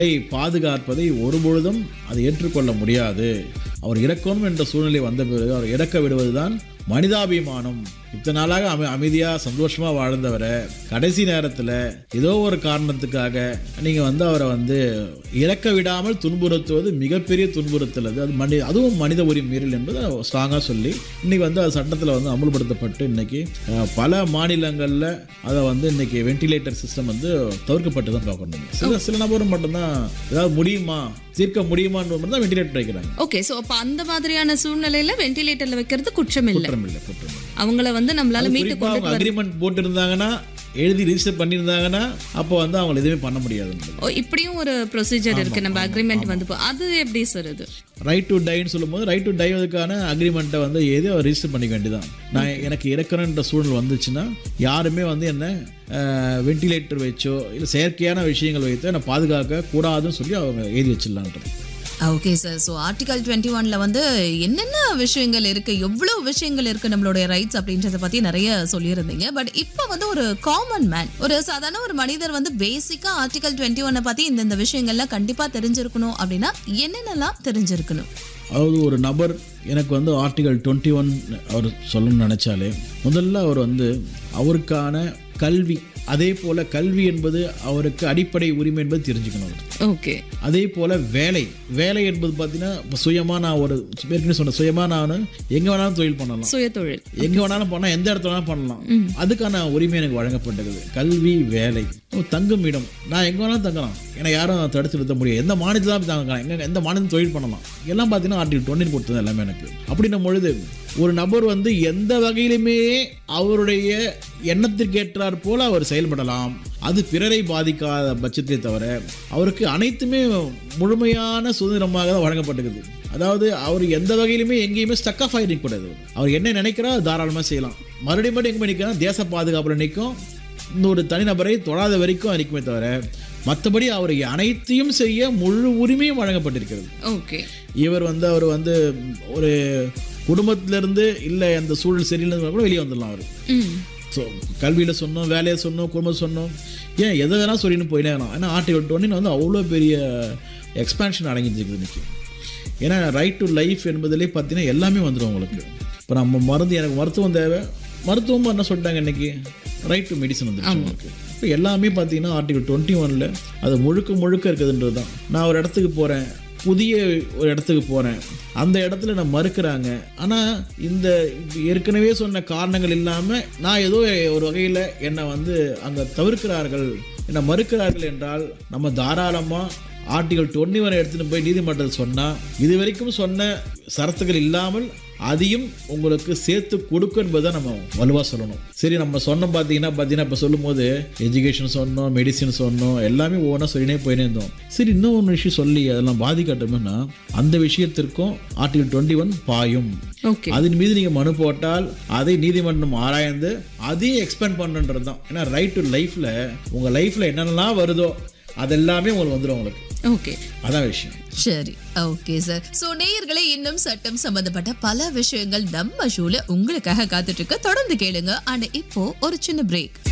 பாதுகாப்பதை ஒருபொழுதும் அதை ஏற்றுக்கொள்ள முடியாது அவர் இறக்கணும் என்ற சூழ்நிலை வந்த பிறகு அவர் இறக்க விடுவதுதான் மனிதாபிமானம் இத்தனை நாளாக அம அமைதியாக சந்தோஷமாக வாழ்ந்தவரை கடைசி நேரத்தில் ஏதோ ஒரு காரணத்துக்காக நீங்கள் வந்து அவரை வந்து இறக்க விடாமல் துன்புறுத்துவது மிகப்பெரிய துன்புறுத்தல் அது அது மனி அதுவும் மனித உரிமை மீறல் என்பதை ஸ்ட்ராங்காக சொல்லி இன்னைக்கு வந்து அது சட்டத்தில் வந்து அமுல்படுத்தப்பட்டு இன்னைக்கு அஹ், பல மாநிலங்களில் அதை வந்து இன்னைக்கு வென்டிலேட்டர் சிஸ்டம் வந்து தவிர்க்கப்பட்டு தான் பார்க்கணும் சில சில நபர் மட்டும்தான் ஏதாவது முடியுமா தீர்க்க முடியுமான்னு மட்டும் தான் வென்டிலேட்டர் வைக்கிறாங்க ஓகே சோ அப்ப அந்த மாதிரியான சூழ்நிலையில வென்டிலேட்டர்ல வைக்கிறது குற்றம் இல்ல குற்றம் இல்லை குற்றம் இல்லை அவங்கள வந்து நம்மளால மீட்டு குறிப்பா அவங்க அக்ரிமெண்ட் போட்டிருந்தாங்கன்னா எழுதி ரிஜிஸ்டர் பண்ணியிருந்தாங்கன்னா அப்போ வந்து அவங்க எதுவுமே பண்ண முடியாது ஓ, இப்படியும் ஒரு ப்ரொசீஜர் இருக்கு நம்ம அக்ரிமெண்ட் வந்து போ- அது எப்படி சார் இது ரைட் டு டைன்னு சொல்லும்போது ரைட் டு டைவதுக்கான அக்ரிமெண்ட்டை வந்து எது ரிஜிஸ்டர் பண்ணிக்க வேண்டியதான் நான் எனக்கு இறக்கணுன்ற சூழ்நிலை வந்துச்சுன்னா யாருமே வந்து என்ன வென்டிலேட்டர் வச்சோ இல்லை செயற்கையான விஷயங்கள் வைத்தோ என்னை பாதுகாக்க கூடாதுன்னு சொல்லி அவங்க எழுதி வச்சிடலான்றது okay sir so article twenty ஒன்ல வந்து என்னென்ன விஷயங்கள் இருக்கு எவ்வளவு விஷயங்கள் இருக்கு நம்மளுடைய ரைட்ஸ் அப்படின்றத பத்தி நிறைய சொல்லியிருந்தீங்க பட் இப்போ வந்து ஒரு காமன் மேன் ஒரு சாதாரண ஒரு மனிதர் வந்து பேசிக்கா ஆர்டிகல் டுவெண்ட்டி ஒன்னை பத்தி இந்தந்த விஷயங்கள்லாம் கண்டிப்பா தெரிஞ்சிருக்கணும் அப்படின்னா என்னென்னலாம் தெரிஞ்சிருக்கணும் அதாவது ஒரு நபர் எனக்கு வந்து ஆர்டிகல் டுவெண்ட்டி ஒன் அவர் சொல்லணும்னு நினச்சாலே முதல்ல அவர் வந்து அவருக்கான கல்வி அதே போல் கல்வி என்பது அவருக்கு அடிப்படை உரிமை என்பது தெரிஞ்சுக்கணும் அவர் ஓகே அதே போல் வேலை வேலை என்பது பார்த்தீங்கன்னா இப்போ சுயமாக நான் ஒரு ஏற்கனவே சொன்ன சுயமாக நான் எங்கே வேணாலும் தொழில் பண்ணலாம் சுய தொழில் எங்கே வேணாலும் பண்ணலாம் எந்த இடத்துல வேணாலும் பண்ணலாம் அதுக்கான உரிமை எனக்கு வழங்கப்பட்டது கல்வி வேலை ஓ, தங்கும் இடம் நான் எங்கே வேணாலும் தங்கலாம் ஏன்னா யாரும் தடுத்து நிறுத்த முடியாது எந்த மாநிலத்தில் தான் தங்கலாம் எங்க எந்த மாநிலம் தொழில் பண்ணலாம் எல்லாம் பார்த்தீங்கன்னா ஆர்டிகல் டுவெண்ட்டி கொடுத்தது எல்லாமே எனக்கு அப்படின்னும் பொழுது ஒரு நபர் வந்து எந்த வகையிலுமே அவருடைய எண்ணத்திற்கு ஏற்றாற் போல அவர் செயல்படலாம் அது பிறரை பாதிக்காத பட்சத்தை தவிர அவருக்கு அனைத்துமே முழுமையான சுதந்திரமாக தான் வழங்கப்பட்டிருக்குது அதாவது அவர் எந்த வகையிலுமே எங்கேயுமே ஸ்டக் ஆஃப் ஆகி கூடாது அவர் என்ன நினைக்கிறா தாராளமாக செய்யலாம் மறுபடியும் மறுபடியும் எங்கே நிற்கலாம் தேச பாதுகாப்பில் நிற்கும் இந்த ஒரு தனிநபரை தொடாத வரைக்கும் நிற்குமே தவிர மற்றபடி அவர் அனைத்தையும் செய்ய முழு உரிமையும் வழங்கப்பட்டிருக்கிறது ஓகே இவர் வந்து அவர் வந்து ஒரு குடும்பத்திலிருந்து இல்லை அந்த சூழல் சரியில்லைன்னு கூட வெளியே வந்துடலாம் அவர் ம் ஸோ கல்வியில் சொன்னோம் வேலையை சொன்னோம் குடும்பம் சொன்னோம் ஏன் எதை வேணால் சொல்லின்னு போயினே இருக்கலாம் ஏன்னா ஆர்டிகல் டுவெண்ட்டின் வந்து அவ்வளோ பெரிய எக்ஸ்பான்ஷன் அடங்கிட்டு இன்னைக்கு ஏன்னா ரைட் டு லைஃப் என்பதிலே பார்த்தீங்கன்னா எல்லாமே வந்துடும் உங்களுக்கு இப்போ நம்ம மருந்து எனக்கு மருத்துவம் தேவை மருத்துவம் என்ன சொல்லிட்டாங்க இன்னைக்கு ரைட் டு மெடிசன் வந்துருச்சு உங்களுக்கு இப்போ எல்லாமே பார்த்தீங்கன்னா ஆர்டிகல் டுவெண்ட்டி ஒனில் அது முழுக்க முழுக்க இருக்குதுன்றது தான் நான் ஒரு இடத்துக்கு போகிறேன் புதிய ஒரு இடத்துக்கு போகிறேன் அந்த இடத்துல நான் மறுக்கிறாங்க ஆனால் இந்த ஏற்கனவே சொன்ன காரணங்கள் இல்லாமல் நான் ஏதோ ஒரு வகையில் என்னை வந்து அங்கே தவிர்க்கிறார்கள் என்னை மறுக்கிறார்கள் என்றால் நம்ம தாராளமாக ஆர்டிகல் டுவெண்ட்டி ஒன் எடுத்துகிட்டு போய் நீதிமன்றத்தில் சொன்னால் இது வரைக்கும் சொன்ன சரத்துகள் இல்லாமல் அதையும் உங்களுக்கு சேர்த்து கொடுக்கும் என்பதை நம்ம வலுவாக சொல்லணும் சரி நம்ம சொன்னோம் பார்த்தீங்கன்னா பார்த்தீங்கன்னா இப்போ சொல்லும்போது எஜுகேஷன் சொன்னோம் மெடிசின் சொன்னோம் எல்லாமே ஒவ்வொன்றா சொல்லினே போயினே இருந்தோம் சரி இன்னும் ஒன்று விஷயம் சொல்லி அதெல்லாம் பாதிக்கட்டும்னா அந்த விஷயத்திற்கும் ஆர்டிகல் டுவெண்ட்டி ஒன் பாயும் ஓகே அதன் மீது நீங்கள் மனு போட்டால் அதை நீதிமன்றம் ஆராய்ந்து அதையும் எக்ஸ்பெண்ட் பண்ணுன்றது தான் ஏன்னா ரைட் டு லைஃப்பில் உங்கள் லைஃப்பில் என்னென்னலாம் வருதோ அதெல்லாமே உங்களுக்கு வந்துடும் உங்களுக்கு ஓகே அதான் விஷயம் சரி ஓகே சார் சோ நேயர்களே இன்னும் சட்டம் சம்பந்தப்பட்ட பல விஷயங்கள் நம்ம ஷோல உங்களுக்காக காத்துட்டு இருக்கு தொடர்ந்து கேளுங்க அண்ட் இப்போ ஒரு சின்ன பிரேக்